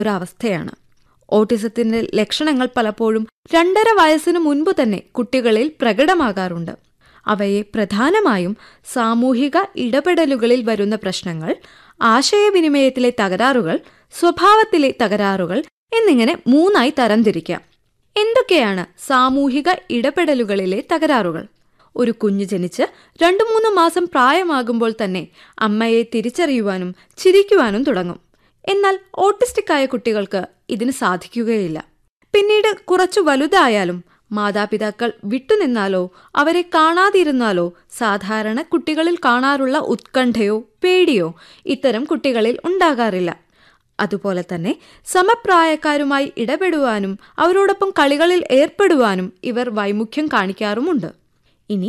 ഒരവസ്ഥയാണ് ഓട്ടിസത്തിന്റെ ലക്ഷണങ്ങൾ പലപ്പോഴും രണ്ടര വയസ്സിനു മുൻപ് തന്നെ കുട്ടികളിൽ പ്രകടമാകാറുണ്ട് അവയെ പ്രധാനമായും സാമൂഹിക ഇടപെടലുകളിൽ വരുന്ന പ്രശ്നങ്ങൾ ആശയവിനിമയത്തിലെ തകരാറുകൾ സ്വഭാവത്തിലെ തകരാറുകൾ എന്നിങ്ങനെ മൂന്നായി തരംതിരിക്കാം എന്തൊക്കെയാണ് സാമൂഹിക ഇടപെടലുകളിലെ തകരാറുകൾ ഒരു കുഞ്ഞ് ജനിച്ച് രണ്ടു മൂന്ന് മാസം പ്രായമാകുമ്പോൾ തന്നെ അമ്മയെ തിരിച്ചറിയുവാനും ചിരിക്കുവാനും തുടങ്ങും എന്നാൽ ഓട്ടിസ്റ്റിക് ആയ കുട്ടികൾക്ക് ഇതിന് സാധിക്കുകയില്ല പിന്നീട് കുറച്ചു വലുതായാലും മാതാപിതാക്കൾ വിട്ടുനിന്നാലോ അവരെ കാണാതിരുന്നാലോ സാധാരണ കുട്ടികളിൽ കാണാറുള്ള ഉത്കണ്ഠയോ പേടിയോ ഇത്തരം കുട്ടികളിൽ ഉണ്ടാകാറില്ല അതുപോലെ തന്നെ സമപ്രായക്കാരുമായി ഇടപെടുവാനും അവരോടൊപ്പം കളികളിൽ ഏർപ്പെടുവാനും ഇവർ വൈമുഖ്യം കാണിക്കാറുമുണ്ട് ഇനി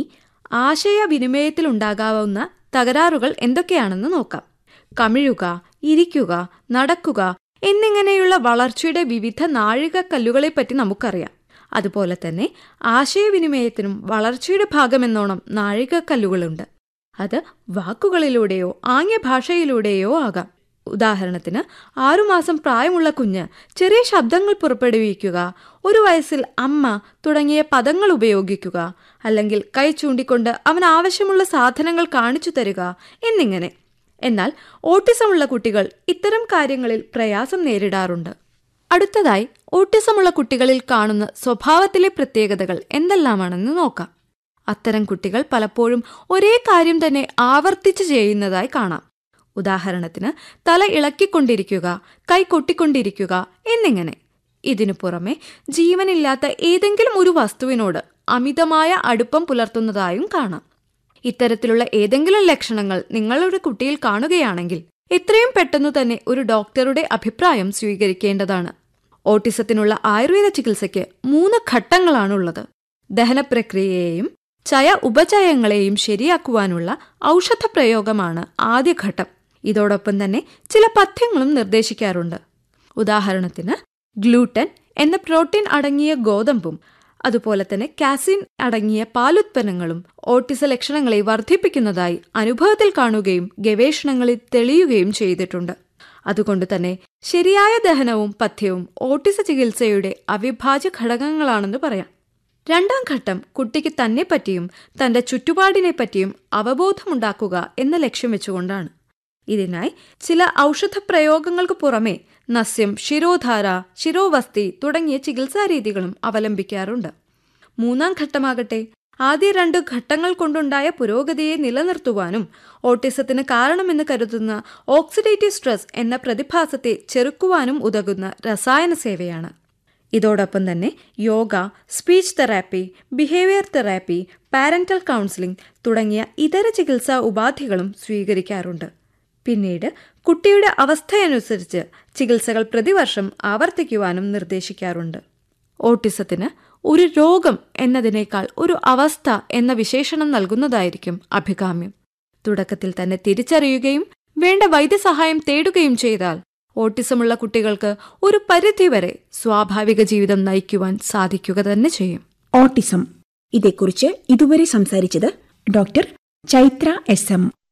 ആശയവിനിമയത്തിലുണ്ടാകാവുന്ന തകരാറുകൾ എന്തൊക്കെയാണെന്ന് നോക്കാം കമിഴുക ഇരിക്കുക നടക്കുക എന്നിങ്ങനെയുള്ള വളർച്ചയുടെ വിവിധ നാഴികക്കല്ലുകളെപ്പറ്റി നമുക്കറിയാം അതുപോലെ തന്നെ ആശയവിനിമയത്തിനും വളർച്ചയുടെ ഭാഗമെന്നോണം നാഴികക്കല്ലുകളുണ്ട് അത് വാക്കുകളിലൂടെയോ ആംഗ്യഭാഷയിലൂടെയോ ആകാം ഉദാഹരണത്തിന് ആറുമാസം പ്രായമുള്ള കുഞ്ഞ് ചെറിയ ശബ്ദങ്ങൾ പുറപ്പെടുവിക്കുക ഒരു വയസ്സിൽ അമ്മ തുടങ്ങിയ പദങ്ങൾ ഉപയോഗിക്കുക അല്ലെങ്കിൽ കൈ ചൂണ്ടിക്കൊണ്ട് അവൻ ആവശ്യമുള്ള സാധനങ്ങൾ കാണിച്ചു തരിക എന്നിങ്ങനെ എന്നാൽ ഓട്ടിസമുള്ള കുട്ടികൾ ഇത്തരം കാര്യങ്ങളിൽ പ്രയാസം നേരിടാറുണ്ട് അടുത്തതായി ഓട്ടിസമുള്ള കുട്ടികളിൽ കാണുന്ന സ്വഭാവത്തിലെ പ്രത്യേകതകൾ എന്തെല്ലാമാണെന്ന് നോക്കാം അത്തരം കുട്ടികൾ പലപ്പോഴും ഒരേ കാര്യം തന്നെ ആവർത്തിച്ച് ചെയ്യുന്നതായി കാണാം ഉദാഹരണത്തിന് തല ഇളക്കിക്കൊണ്ടിരിക്കുക കൈ കൊട്ടിക്കൊണ്ടിരിക്കുക എന്നിങ്ങനെ ഇതിനു പുറമെ ജീവനില്ലാത്ത ഏതെങ്കിലും ഒരു വസ്തുവിനോട് അമിതമായ അടുപ്പം പുലർത്തുന്നതായും കാണാം ഇത്തരത്തിലുള്ള ഏതെങ്കിലും ലക്ഷണങ്ങൾ നിങ്ങളുടെ കുട്ടിയിൽ കാണുകയാണെങ്കിൽ എത്രയും പെട്ടെന്നു തന്നെ ഒരു ഡോക്ടറുടെ അഭിപ്രായം സ്വീകരിക്കേണ്ടതാണ് ഓട്ടിസത്തിനുള്ള ആയുർവേദ ചികിത്സയ്ക്ക് മൂന്ന് ഘട്ടങ്ങളാണുള്ളത് ദഹനപ്രക്രിയയെയും ചയ ഉപചയങ്ങളെയും ശരിയാക്കുവാനുള്ള ഔഷധ പ്രയോഗമാണ് ആദ്യഘട്ടം ഇതോടൊപ്പം തന്നെ ചില പഥ്യങ്ങളും നിർദ്ദേശിക്കാറുണ്ട് ഉദാഹരണത്തിന് ഗ്ലൂട്ടൻ എന്ന പ്രോട്ടീൻ അടങ്ങിയ ഗോതമ്പും അതുപോലെ തന്നെ കാസിൻ അടങ്ങിയ പാലുത്പന്നങ്ങളും ഓട്ടിസ ലക്ഷണങ്ങളെ വർദ്ധിപ്പിക്കുന്നതായി അനുഭവത്തിൽ കാണുകയും ഗവേഷണങ്ങളിൽ തെളിയുകയും ചെയ്തിട്ടുണ്ട് അതുകൊണ്ട് തന്നെ ശരിയായ ദഹനവും പഥ്യവും ഓട്ടിസ ചികിത്സയുടെ അവിഭാജ്യ ഘടകങ്ങളാണെന്ന് പറയാം രണ്ടാം ഘട്ടം കുട്ടിക്ക് തന്നെ പറ്റിയും തന്റെ ചുറ്റുപാടിനെ പറ്റിയും അവബോധമുണ്ടാക്കുക എന്ന ലക്ഷ്യം വെച്ചുകൊണ്ടാണ് ഇതിനായി ചില ഔഷധ പ്രയോഗങ്ങൾക്ക് പുറമെ നസ്യം ശിരോധാര ശിരോവസ്തി തുടങ്ങിയ ചികിത്സാരീതികളും അവലംബിക്കാറുണ്ട് മൂന്നാം ഘട്ടമാകട്ടെ ആദ്യ രണ്ട് ഘട്ടങ്ങൾ കൊണ്ടുണ്ടായ പുരോഗതിയെ നിലനിർത്തുവാനും ഓട്ടിസത്തിന് കാരണമെന്ന് കരുതുന്ന ഓക്സിഡേറ്റീവ് സ്ട്രെസ് എന്ന പ്രതിഭാസത്തെ ചെറുക്കുവാനും ഉതകുന്ന രസായന സേവയാണ് ഇതോടൊപ്പം തന്നെ yoga speech therapy behaviour therapy parental counselling തുടങ്ങിയ ഇതര ചികിത്സാ ഉപാധികളും സ്വീകരിക്കാറുണ്ട് പിന്നീട് കുട്ടിയുടെ അവസ്ഥയനുസരിച്ച് ചികിത്സകൾ പ്രതിവർഷം ആവർത്തിക്കുവാനും നിർദ്ദേശിക്കാറുണ്ട് ഓട്ടിസത്തിന് ഒരു രോഗം എന്നതിനേക്കാൾ ഒരു അവസ്ഥ എന്ന വിശേഷണം നൽകുന്നതായിരിക്കും അഭികാമ്യം തുടക്കത്തിൽ തന്നെ തിരിച്ചറിയുകയും വേണ്ട വൈദ്യസഹായം തേടുകയും ചെയ്താൽ ഓട്ടിസമുള്ള കുട്ടികൾക്ക് ഒരു പരിധിവരെ സ്വാഭാവിക ജീവിതം നയിക്കുവാൻ സാധിക്കുക തന്നെ ചെയ്യും ഓട്ടിസം ഇതേക്കുറിച്ച് ഇതുവരെ സംസാരിച്ചത് ഡോക്ടർ ചൈത്ര എസ് എം